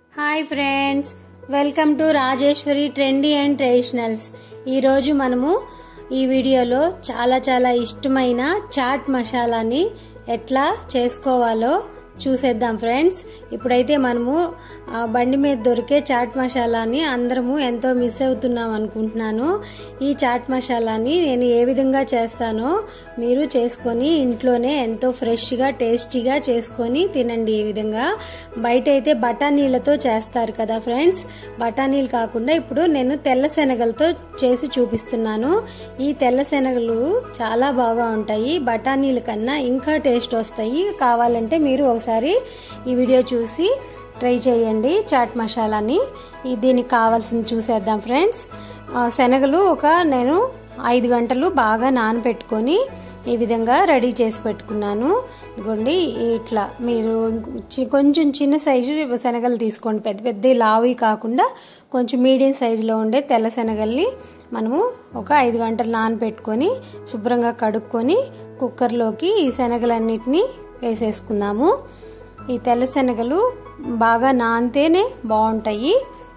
hi friends welcome to Rajeshwari trendy and traditionals ఈరోజు మనము ఈ వీడియోలో చాలా చాలా ఇష్టమైన చాట్ మసాలాని ఎట్లా చేసుకోవాలో చూసేద్దాం ఫ్రెండ్స్ ఇప్పుడైతే మనము ఆ, బండి మీద దొరికే చాట్ మసాలాని అందరము ఎంతో మిస్ అవుతున్నాం అనుకుంటున్నాను ఈ చాట్ మసాలాని నేను ఏ విధంగా చేస్తానో మీరు చేసుకొని ఇంట్లోనే ఎంతో ఫ్రెష్గా టేస్టీగా చేసుకొని తినండి ఈ విధంగా బయట అయితే బఠానీలతో చేస్తారు కదా ఫ్రెండ్స్ బఠానీలు కాకుండా ఇప్పుడు నేను తెల్ల శనగలతో చేసి చూపిస్తున్నాను ఈ తెల్ల శనగలు చాలా బాగా ఉంటాయి బఠానీల కన్నా ఇంకా టేస్ట్ వస్తాయి కావాలంటే మీరు ఒకసారి ఈ వీడియో చూసి ట్రై చేయండి చాట్ మసాలాని ఈ దీనికి కావాల్సింది చూసేద్దాం ఫ్రెండ్స్ ఆ, శనగలు ఒక నేను ఐదు గంటలు బాగా నానబెట్టుకొని ఈ విధంగా రెడీ చేసి పెట్టుకున్నాను ఇదిగోండి ఇట్లా మీరు చి- కొంచెం చిన్న సైజు శనగలు తీసుకోండి పెద్ద పెద్ద లావి కాకుండా కొంచెం మీడియం సైజులో ఉండే తెల్ల శనగల్ని మనము ఒక ఐదు గంటలు నానబెట్టుకొని శుభ్రంగా కడుక్కొని కుక్కర్లోకి ఈ శనగలన్నిటినీ వేసేసుకుందాము ఈ తెల్ల శనగలు బాగా నానితేనే బాగుంటాయి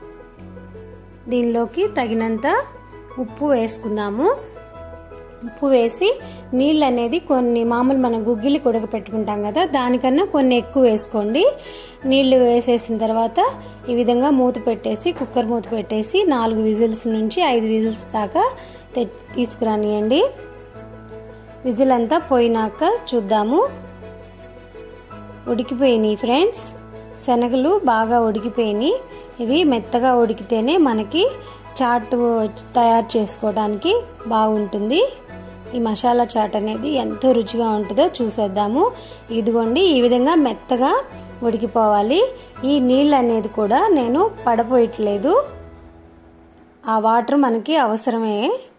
దీనిలోకి తగినంత ఉప్పు వేసుకుందాము ఉప్పు వేసి నీళ్ళు అనేది కొన్ని మామూలు మనం గుగ్గిలి ఉడకపెట్టుకుంటాం కదా దానికన్నా కొన్ని ఎక్కువ వేసుకోండి నీళ్లు వేసేసిన తర్వాత ఈ విధంగా మూత పెట్టేసి కుక్కర్ మూత పెట్టేసి నాలుగు విజిల్స్ నుంచి ఐదు విజిల్స్ దాకా తె తీసుకురానియండి విజిల్ అంతా పోయినాక చూద్దాము ఉడికిపోయినాయి ఫ్రెండ్స్ శనగలు బాగా ఉడికిపోయినాయి ఇవి మెత్తగా ఉడికితేనే మనకి చాట్ తయారు చేసుకోవడానికి బాగుంటుంది ఈ మసాలా చాట్ అనేది ఎంతో రుచిగా ఉంటుందో చూసేద్దాము ఇదిగోండి ఈ విధంగా మెత్తగా ఉడికిపోవాలి ఈ నీళ్ళు అనేది కూడా నేను పడపోయట్లేదు ఆ వాటర్ మనకి అవసరమే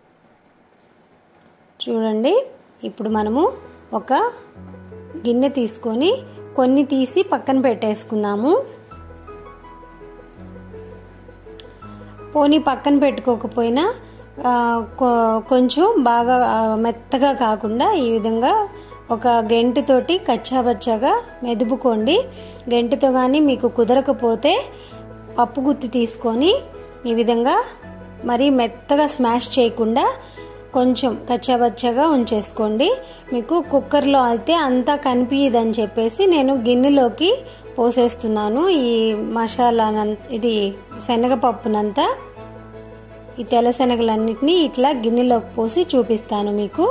చూడండి ఇప్పుడు మనము ఒక గిన్నె తీసుకొని కొన్ని తీసి పక్కన పెట్టేసుకుందాము పోనీ పక్కన పెట్టుకోకపోయినా ఆ, కొ- కొంచెం బాగా ఆ, మెత్తగా కాకుండా ఈ విధంగా ఒక గెంటుతోటి కచ్చాబచ్చాగా మెదుపుకోండి గెంటుతో కానీ మీకు కుదరకపోతే పప్పు గుత్తి తీసుకొని ఈ విధంగా మరీ మెత్తగా స్మాష్ చేయకుండా కొంచెం కచ్చాబచ్చాగా ఉంచేసుకోండి మీకు కుక్కర్లో అయితే అంతా కనిపించదని చెప్పేసి నేను గిన్నెలోకి పోసేస్తున్నాను ఈ మసాలా ఇది శనగపప్పునంతా ఈ తెల్ల శనగలన్నిటినీ ఇట్లా గిన్నెలోకి పోసి చూపిస్తాను మీకు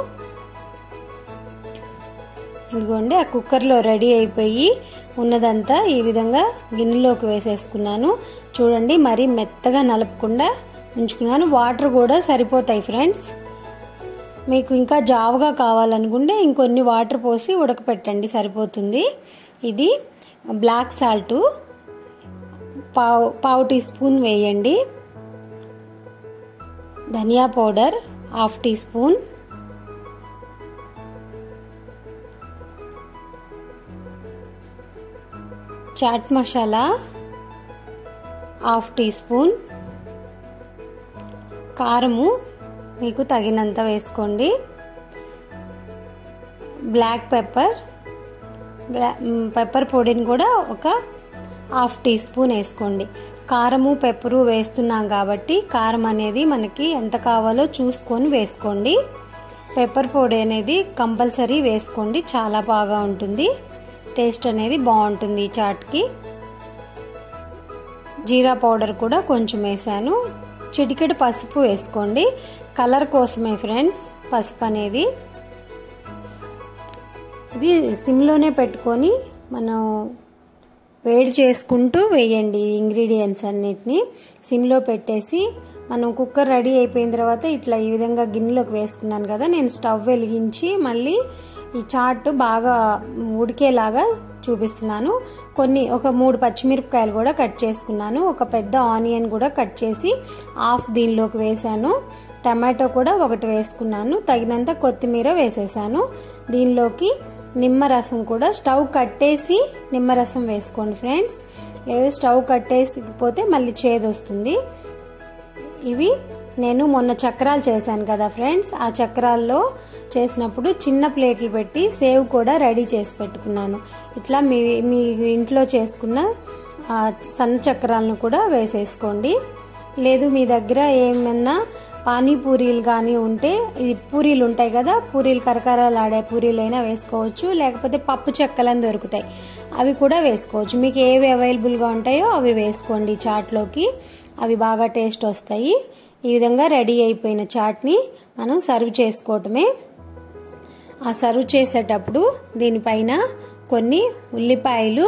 ఇదిగోండి ఆ కుక్కర్లో రెడీ అయిపోయి ఉన్నదంతా ఈ విధంగా గిన్నెలోకి వేసేసుకున్నాను చూడండి మరీ మెత్తగా నలపకుండా ఉంచుకున్నాను వాటర్ కూడా సరిపోతాయి ఫ్రెండ్స్ మీకు ఇంకా జావుగా కావాలనుకుంటే ఇంకొన్ని వాటర్ పోసి ఉడకపెట్టండి సరిపోతుంది ఇది బ్లాక్ సాల్ట్ పావు పావు టీ స్పూన్ వేయండి ధనియా powder half teaspoon chaat masala half teaspoon కారము మీకు తగినంత వేసుకోండి బ్లాక్ పెప్పర్ పెప్పర్ పొడిని కూడా ఒక హాఫ్ టీ స్పూన్ వేసుకోండి కారము పెప్పరు వేస్తున్నాం కాబట్టి కారం అనేది మనకి ఎంత కావాలో చూసుకొని వేసుకోండి పెప్పర్ పొడి అనేది కంపల్సరీ వేసుకోండి చాలా బాగా ఉంటుంది టేస్ట్ అనేది బాగుంటుంది ఈ చాట్కి జీరా పౌడర్ కూడా కొంచెం వేసాను చిటికెడు పసుపు వేసుకోండి కలర్ కోసమే ఫ్రెండ్స్ పసుపు అనేది ఇది సిమ్లోనే పెట్టుకొని మనం వేడి చేసుకుంటూ వేయండి ఈ ఇంగ్రీడియంట్స్ అన్నిటిని సిమ్లో పెట్టేసి మనం కుక్కర్ రెడీ అయిపోయిన తర్వాత ఇట్లా ఈ విధంగా గిన్నెలోకి వేసుకున్నాను కదా నేను స్టవ్ వెలిగించి మళ్ళీ ఈ చాట్ బాగా ఉడికేలాగా చూపిస్తున్నాను కొన్ని ఒక మూడు పచ్చిమిరపకాయలు కూడా కట్ చేసుకున్నాను ఒక పెద్ద ఆనియన్ కూడా కట్ చేసి హాఫ్ దీనిలోకి వేసాను టమాటో కూడా ఒకటి వేసుకున్నాను తగినంత కొత్తిమీర వేసేసాను దీనిలోకి నిమ్మరసం కూడా స్టవ్ కట్టేసి నిమ్మరసం వేసుకోండి ఫ్రెండ్స్ లేదా స్టవ్ కట్టేసిపోతే మళ్ళీ చేదు వస్తుంది ఇవి నేను మొన్న చక్రాలు చేశాను కదా ఫ్రెండ్స్ ఆ చక్రాల్లో చేసినప్పుడు చిన్న ప్లేట్లు పెట్టి సేవ్ కూడా రెడీ చేసి పెట్టుకున్నాను ఇట్లా మీ మీ ఇంట్లో చేసుకున్న ఆ సన్న చక్రాలను కూడా వేసేసుకోండి లేదు మీ దగ్గర ఏమన్నా పానీపూరీలు కానీ ఉంటే ఇది పూరీలు ఉంటాయి కదా పూరీలు కరకరాలు ఆడే పూరీలైనా వేసుకోవచ్చు లేకపోతే పప్పు చెక్కలని దొరుకుతాయి అవి కూడా వేసుకోవచ్చు మీకు ఏవి అవైలబుల్గా ఉంటాయో అవి వేసుకోండి చాట్లోకి అవి బాగా టేస్ట్ వస్తాయి ఈ విధంగా రెడీ అయిపోయిన చాట్ని మనం సర్వ్ చేసుకోవటమే ఆ సర్వ్ చేసేటప్పుడు దీనిపైన కొన్ని ఉల్లిపాయలు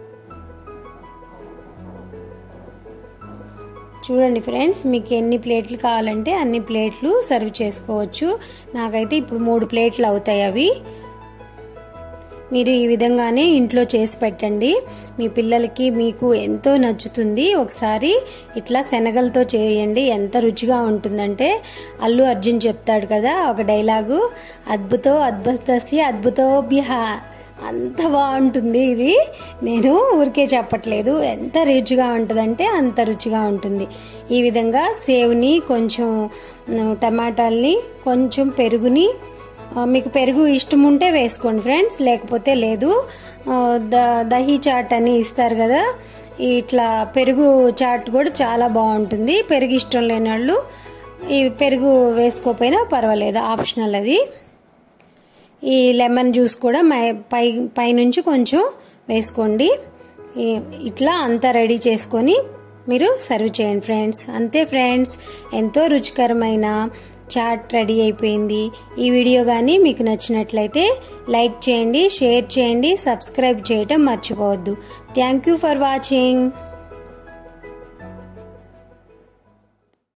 చూడండి ఫ్రెండ్స్ మీకు ఎన్ని ప్లేట్లు కావాలంటే అన్ని ప్లేట్లు సర్వ్ చేసుకోవచ్చు నాకైతే ఇప్పుడు మూడు ప్లేట్లు అవుతాయి అవి మీరు ఈ విధంగానే ఇంట్లో చేసి పెట్టండి మీ పిల్లలకి మీకు ఎంతో నచ్చుతుంది ఒకసారి ఇట్లా శనగలతో చేయండి ఎంత రుచిగా ఉంటుందంటే అల్లు అర్జున్ చెప్తాడు కదా ఒక డైలాగు అద్భుతో అద్భుతస్య అద్భుతోభ్య అంత బాగుంటుంది ఇది నేను ఊరికే చెప్పట్లేదు ఎంత రుచిగా ఉంటుందంటే అంత రుచిగా ఉంటుంది ఈ విధంగా సేవ్ని కొంచెం టమాటాల్ని కొంచెం పెరుగుని మీకు పెరుగు ఇష్టం ఉంటే వేసుకోండి ఫ్రెండ్స్ లేకపోతే లేదు ద దహీ చాట్ అని ఇస్తారు కదా ఇట్లా పెరుగు చాట్ కూడా చాలా బాగుంటుంది పెరుగు ఇష్టం లేని వాళ్ళు ఈ పెరుగు వేసుకోకపోయినా పర్వాలేదు ఆప్షనల్ అది ఈ లెమన్ జ్యూస్ కూడా పై పైనుంచి కొంచెం వేసుకోండి ఇట్లా అంతా రెడీ చేసుకొని మీరు సర్వ్ చేయండి ఫ్రెండ్స్ అంతే ఫ్రెండ్స్ ఎంతో రుచికరమైన చాట్ రెడీ అయిపోయింది ఈ వీడియో కానీ మీకు నచ్చినట్లయితే లైక్ చేయండి షేర్ చేయండి సబ్స్క్రైబ్ చేయటం మర్చిపోవద్దు థ్యాంక్ యూ ఫర్ వాచింగ్